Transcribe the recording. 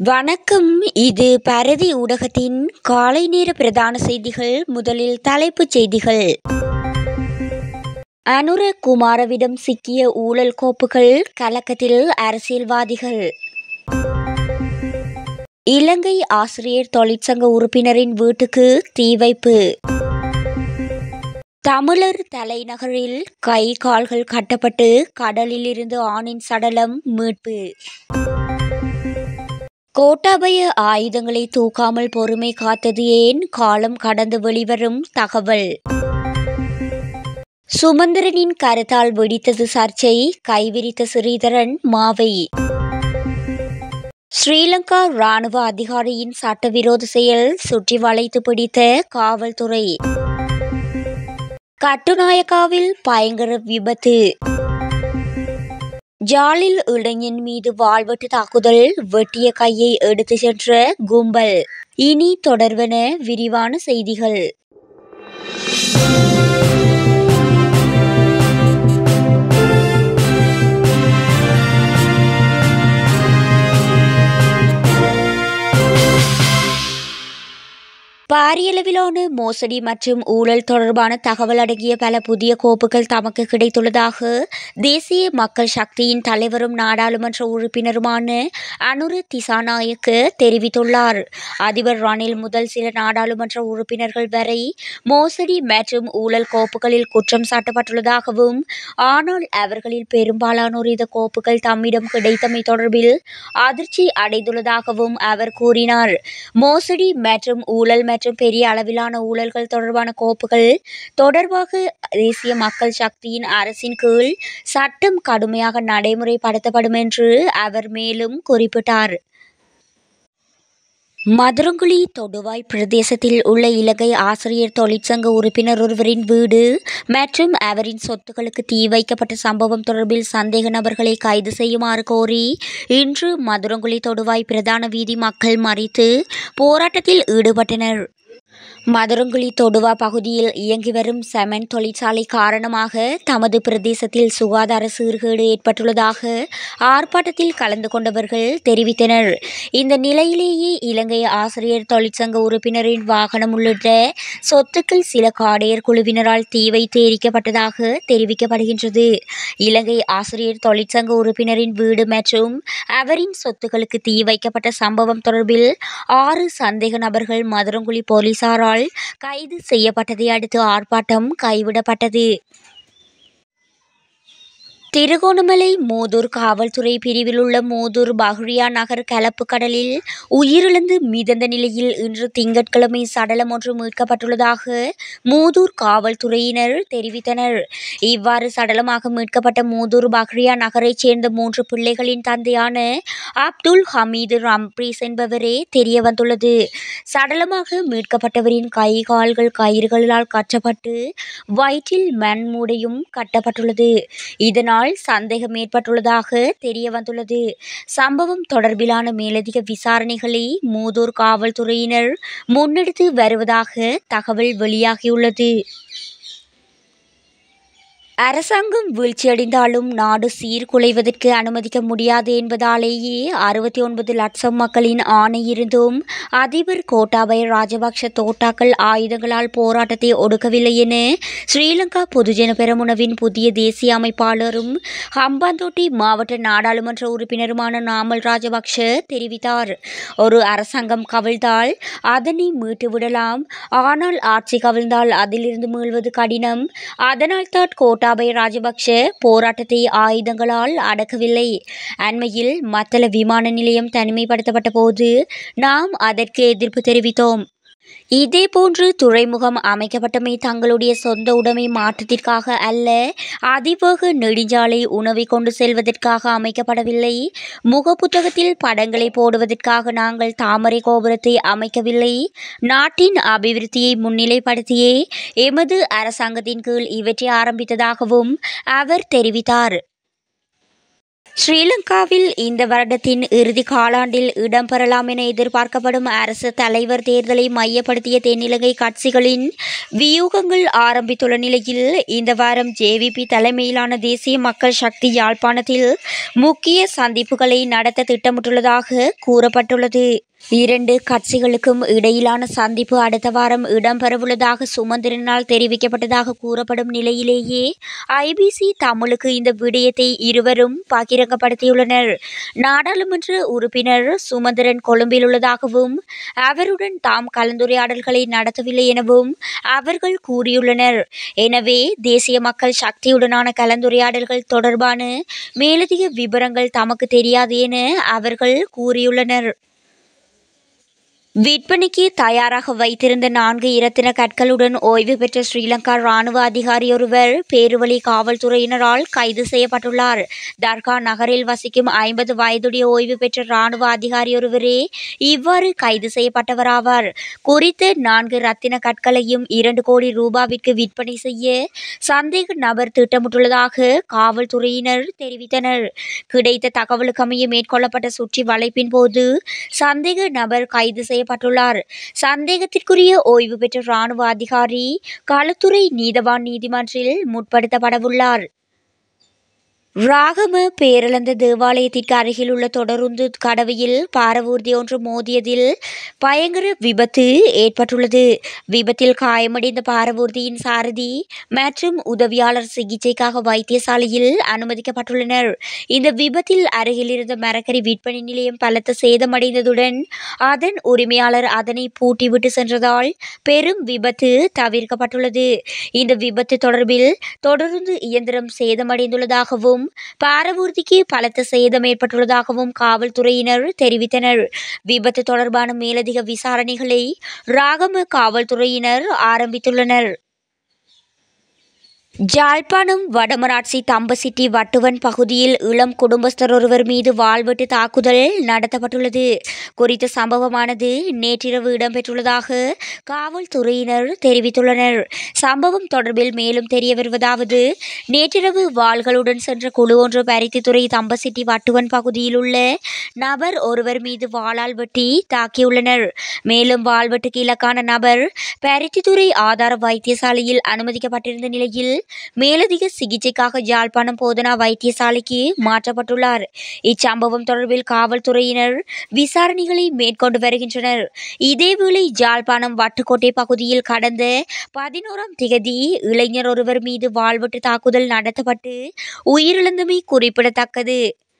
வணக்கம் இது பரதி ஊடகத்தின் காலை நேர பிரதான செய்திகள் முதலில் தலைப்புச் செய்திகள் அனுர குமாரவிடம் சிக்கிய ஊழல் கோப்புகள் கலக்கத்தில் அரசியல்வாதிகள் இலங்கை ஆசிரியர் தொழிற்சங்க உறுப்பினரின் வீட்டுக்கு தீ வைப்பு தமிழர் தலைநகரில் கை கால்கள் கட்டப்பட்டு கடலில் இருந்து ஆணின் சடலம் மீட்பு கோட்டாபய ஆயுதங்களை தூக்காமல் பொறுமை காத்தது ஏன் காலம் கடந்து வெளிவரும் தகவல் சுமந்திரனின் கருத்தால் வெடித்தது சர்ச்சை கைவிரித்த ஸ்ரீதரன் மாவை ஸ்ரீலங்கா ராணுவ அதிகாரியின் சட்டவிரோத செயல் சுற்றி வளைத்து பிடித்த காவல்துறை கட்டுநாயக்காவில் பயங்கர விபத்து ஜாலில் இளைஞன் மீது வாழ்வெட்டு தாக்குதல் வெட்டிய கையை எடுத்து சென்ற கும்பல் இனி தொடர்வன விரிவான செய்திகள் பாரியளவிலான மோசடி மற்றும் ஊழல் தொடர்பான தகவல் அடங்கிய பல புதிய கோப்புகள் தமக்கு கிடைத்துள்ளதாக தேசிய மக்கள் சக்தியின் தலைவரும் நாடாளுமன்ற உறுப்பினருமான அனுரு திசாநாயக்க தெரிவித்துள்ளார் அதிபர் ரணில் முதல் சில நாடாளுமன்ற உறுப்பினர்கள் வரை மோசடி மற்றும் ஊழல் கோப்புகளில் குற்றம் சாட்டப்பட்டுள்ளதாகவும் ஆனால் அவர்களில் பெரும்பாலானோர் இந்த கோப்புகள் தம்மிடம் கிடைத்தமை தொடர்பில் அதிர்ச்சி அடைந்துள்ளதாகவும் அவர் கூறினார் மோசடி மற்றும் ஊழல் மற்றும் பெரிய அளவிலான ஊழல்கள் தொடர்பான கோப்புகள் தொடர்பாக தேசிய மக்கள் சக்தியின் அரசின் கீழ் சட்டம் கடுமையாக நடைமுறைப்படுத்தப்படும் என்று அவர் மேலும் குறிப்பிட்டார் மதுரங்குழி தொடுவாய் பிரதேசத்தில் உள்ள இலங்கை ஆசிரியர் தொழிற்சங்க உறுப்பினர் ஒருவரின் வீடு மற்றும் அவரின் சொத்துக்களுக்கு தீ வைக்கப்பட்ட சம்பவம் தொடர்பில் சந்தேக நபர்களை கைது செய்யுமாறு கோரி இன்று மதுரங்குழி தொடுவாய் பிரதான வீதி மக்கள் மறித்து போராட்டத்தில் ஈடுபட்டனர் மதுரங்குழி தொடுவா பகுதியில் இயங்கி வரும் செமன் தொழிற்சாலை காரணமாக தமது பிரதேசத்தில் சுகாதார சீர்கேடு ஏற்பட்டுள்ளதாக ஆர்ப்பாட்டத்தில் கலந்து கொண்டவர்கள் தெரிவித்தனர் இந்த நிலையிலேயே இலங்கை ஆசிரியர் தொழிற்சங்க உறுப்பினரின் வாகனம் உள்ளிட்ட சொத்துக்கள் சில காடையர் குழுவினரால் தீ வைத்து எரிக்கப்பட்டதாக தெரிவிக்கப்படுகின்றது இலங்கை ஆசிரியர் தொழிற்சங்க உறுப்பினரின் வீடு மற்றும் அவரின் சொத்துக்களுக்கு தீ வைக்கப்பட்ட சம்பவம் தொடர்பில் ஆறு சந்தேக நபர்கள் மதுரங்குழி போலீசாரால் கைது செய்யப்பட்டதை அடுத்து ஆர்ப்பாட்டம் கைவிடப்பட்டது திருகோணமலை மூதூர் காவல்துறை பிரிவில் உள்ள மூதூர் பஹ்ரியா நகர் கலப்பு கடலில் உயிரிழந்து மிதந்த நிலையில் இன்று திங்கட்கிழமை சடலம் ஒன்று மீட்கப்பட்டுள்ளதாக மூதூர் காவல்துறையினர் தெரிவித்தனர் இவ்வாறு சடலமாக மீட்கப்பட்ட மூதூர் பஹ்ரியா நகரைச் சேர்ந்த மூன்று பிள்ளைகளின் தந்தையான அப்துல் ஹமீது ரம்ப்ரீஸ் என்பவரே தெரிய வந்துள்ளது சடலமாக மீட்கப்பட்டவரின் கை கால்கள் கயிறுகளால் கட்டப்பட்டு வயிற்றில் மண் மூடையும் கட்டப்பட்டுள்ளது இதனால் சந்தேகம் ஏற்பட்டுள்ளதாக தெரிய வந்துள்ளது சம்பவம் தொடர்பிலான மேலதிக விசாரணைகளை மூதூர் காவல்துறையினர் முன்னெடுத்து வருவதாக தகவல் வெளியாகியுள்ளது அரசாங்கம் வீழ்ச்சியடைந்தாலும் நாடு சீர்குலைவதற்கு அனுமதிக்க முடியாது என்பதாலேயே அறுபத்தி ஒன்பது லட்சம் மக்களின் ஆணை இருந்தும் அதிபர் கோட்டாபய ராஜபக்ஷ தோட்டாக்கள் ஆயுதங்களால் போராட்டத்தை ஒடுக்கவில்லை என ஸ்ரீலங்கா பொதுஜன பெரமுனவின் புதிய தேசிய அமைப்பாளரும் ஹம்பாந்தோட்டை மாவட்ட நாடாளுமன்ற உறுப்பினருமான நாமல் ராஜபக்ஷ தெரிவித்தார் ஒரு அரசாங்கம் கவிழ்ந்தால் அதனை மீட்டு விடலாம் ஆனால் ஆட்சி கவிழ்ந்தால் அதிலிருந்து மீள்வது கடினம் அதனால் தான் கோட்டா கோட்டாபய ராஜபக்ஷ போராட்டத்தை ஆயுதங்களால் அடக்கவில்லை அண்மையில் மத்தள விமான நிலையம் தனிமைப்படுத்தப்பட்ட போது நாம் அதற்கு எதிர்ப்பு தெரிவித்தோம் இதேபோன்று துறைமுகம் அமைக்கப்பட்டமை தங்களுடைய சொந்த உடைமை மாற்றத்திற்காக அல்ல அதிவேக நெடுஞ்சாலை உணவை கொண்டு செல்வதற்காக அமைக்கப்படவில்லை முகப்புத்தகத்தில் படங்களை போடுவதற்காக நாங்கள் தாமரை கோபுரத்தை அமைக்கவில்லை நாட்டின் அபிவிருத்தியை முன்னிலைப்படுத்தியே எமது அரசாங்கத்தின் கீழ் இவற்றை ஆரம்பித்ததாகவும் அவர் தெரிவித்தார் ஸ்ரீலங்காவில் இந்த வருடத்தின் இறுதி காலாண்டில் இடம்பெறலாம் என எதிர்பார்க்கப்படும் அரசு தலைவர் தேர்தலை மையப்படுத்திய தென்னிலங்கை கட்சிகளின் வியூகங்கள் ஆரம்பித்துள்ள நிலையில் இந்த வாரம் ஜேவிபி தலைமையிலான தேசிய மக்கள் சக்தி யாழ்ப்பாணத்தில் முக்கிய சந்திப்புகளை நடத்த திட்டமிட்டுள்ளதாக கூறப்பட்டுள்ளது இரண்டு கட்சிகளுக்கும் இடையிலான சந்திப்பு அடுத்த வாரம் இடம்பெறவுள்ளதாக சுமந்திரனால் தெரிவிக்கப்பட்டதாக கூறப்படும் நிலையிலேயே ஐபிசி தமிழுக்கு இந்த விடயத்தை இருவரும் பகிரங்கப்படுத்தியுள்ளனர் நாடாளுமன்ற உறுப்பினர் சுமந்திரன் கொழும்பில் உள்ளதாகவும் அவருடன் தாம் கலந்துரையாடல்களை நடத்தவில்லை எனவும் அவர்கள் கூறியுள்ளனர் எனவே தேசிய மக்கள் சக்தியுடனான கலந்துரையாடல்கள் தொடர்பான மேலதிக விவரங்கள் தமக்கு தெரியாது என அவர்கள் கூறியுள்ளனர் விற்பனைக்கு தயாராக வைத்திருந்த நான்கு இரத்தின கற்களுடன் ஓய்வு பெற்ற ஸ்ரீலங்கா ராணுவ அதிகாரியொருவர் பேருவழி காவல்துறையினரால் கைது செய்யப்பட்டுள்ளார் தர்கா நகரில் வசிக்கும் ஐம்பது வயதுடைய ஓய்வு பெற்ற ராணுவ அதிகாரியொருவரே இவ்வாறு கைது செய்யப்பட்டவராவார் குறித்த நான்கு ரத்தின கற்களையும் இரண்டு கோடி ரூபாவிற்கு விற்பனை செய்ய சந்தேக நபர் திட்டமிட்டுள்ளதாக காவல்துறையினர் தெரிவித்தனர் கிடைத்த தகவலுக்கமைய மேற்கொள்ளப்பட்ட சுற்றி வளைப்பின் போது சந்தேக நபர் கைது செய்ய செய்யப்பட்டுள்ளார் சந்தேகத்திற்குரிய ஓய்வு பெற்ற இராணுவ அதிகாரி களுத்துறை நீதவான் நீதிமன்றில் முற்படுத்தப்படவுள்ளார் ராகம பேரளந்த தேவாலயத்திற்கு அருகில் உள்ள தொடருந்து கடவையில் பாரவூர்தி ஒன்று மோதியதில் பயங்கர விபத்து ஏற்பட்டுள்ளது விபத்தில் காயமடைந்த பாரவூர்தியின் சாரதி மற்றும் உதவியாளர் சிகிச்சைக்காக வைத்தியசாலையில் அனுமதிக்கப்பட்டுள்ளனர் இந்த விபத்தில் அருகில் இருந்த மரக்கறி விற்பனை நிலையம் பலத்த சேதமடைந்ததுடன் அதன் உரிமையாளர் அதனை பூட்டிவிட்டு சென்றதால் பெரும் விபத்து தவிர்க்கப்பட்டுள்ளது இந்த விபத்து தொடர்பில் தொடருந்து இயந்திரம் சேதமடைந்துள்ளதாகவும் பாரவூர்திக்கு பலத்த சேதம் ஏற்பட்டுள்ளதாகவும் காவல்துறையினர் தெரிவித்தனர் விபத்து தொடர்பான மேலதிக விசாரணைகளை ராகம காவல்துறையினர் ஆரம்பித்துள்ளனர் ஜாழ்ப்பாணம் வடமராட்சி தம்பசிட்டி வட்டுவன் பகுதியில் இளம் குடும்பஸ்தர் ஒருவர் மீது வாழ்வெட்டு தாக்குதல் நடத்தப்பட்டுள்ளது குறித்த சம்பவமானது நேற்றிரவு இடம்பெற்றுள்ளதாக காவல்துறையினர் தெரிவித்துள்ளனர் சம்பவம் தொடர்பில் மேலும் தெரிய வருவதாவது நேற்றிரவு வாள்களுடன் சென்ற குழு ஒன்று பருத்தித்துறை தம்பசிட்டி வட்டுவன் பகுதியில் உள்ள நபர் ஒருவர் மீது வாளால் வெட்டி தாக்கியுள்ளனர் மேலும் வாழ்வெட்டுக்கு இலக்கான நபர் பருத்தித்துறை ஆதார வைத்தியசாலையில் அனுமதிக்கப்பட்டிருந்த நிலையில் மேலதிக சிகிச்சைக்காக யாழ்ப்பாணம் போதனா வைத்தியசாலைக்கு மாற்றப்பட்டுள்ளார் இச்சம்பவம் தொடர்பில் காவல்துறையினர் விசாரணைகளை மேற்கொண்டு வருகின்றனர் இதேவேளை யாழ்ப்பாணம் வட்டுக்கோட்டை பகுதியில் கடந்த பதினோராம் திகதி இளைஞர் ஒருவர் மீது வாழ்வெட்டு தாக்குதல் நடத்தப்பட்டு உயிரிழந்தமை குறிப்பிடத்தக்கது